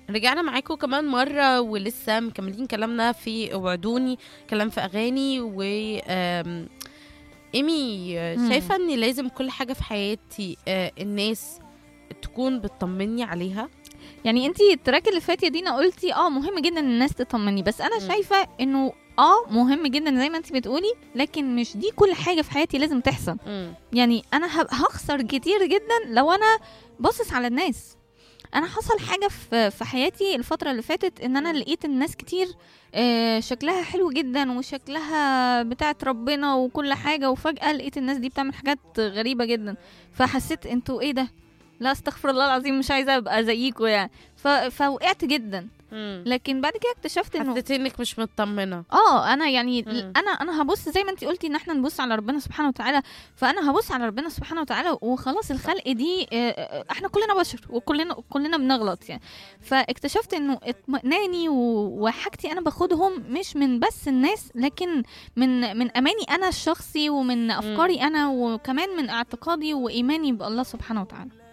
رجعنا معاكم كمان مرة ولسه مكملين كلامنا في وعدوني كلام في أغاني و آم، إيمي مم. شايفة إن لازم كل حاجة في حياتي آه، الناس تكون بتطمني عليها يعني انت التراك اللي فات يا دينا قلتي اه مهم جدا ان الناس تطمني بس انا مم. شايفه انه اه مهم جدا زي ما انت بتقولي لكن مش دي كل حاجه في حياتي لازم تحصل يعني انا هب- هخسر كتير جدا لو انا باصص على الناس انا حصل حاجه في في حياتي الفتره اللي فاتت ان انا لقيت الناس كتير آه، شكلها حلو جدا وشكلها بتاعت ربنا وكل حاجه وفجاه لقيت الناس دي بتعمل حاجات غريبه جدا فحسيت انتوا ايه ده لا استغفر الله العظيم مش عايزه ابقى زيكوا يعني ف... فوقعت جدا مم. لكن بعد كده اكتشفت انه حسيت إنك مش مطمنة اه انا يعني مم. انا انا هبص زي ما انت قلتي ان احنا نبص على ربنا سبحانه وتعالى فانا هبص على ربنا سبحانه وتعالى وخلاص الخلق دي آه، آه، احنا كلنا بشر وكلنا كلنا بنغلط يعني فاكتشفت انه اطمئناني و- وحاجتي انا باخدهم مش من بس الناس لكن من من اماني انا الشخصي ومن افكاري انا وكمان من اعتقادي وايماني بالله سبحانه وتعالى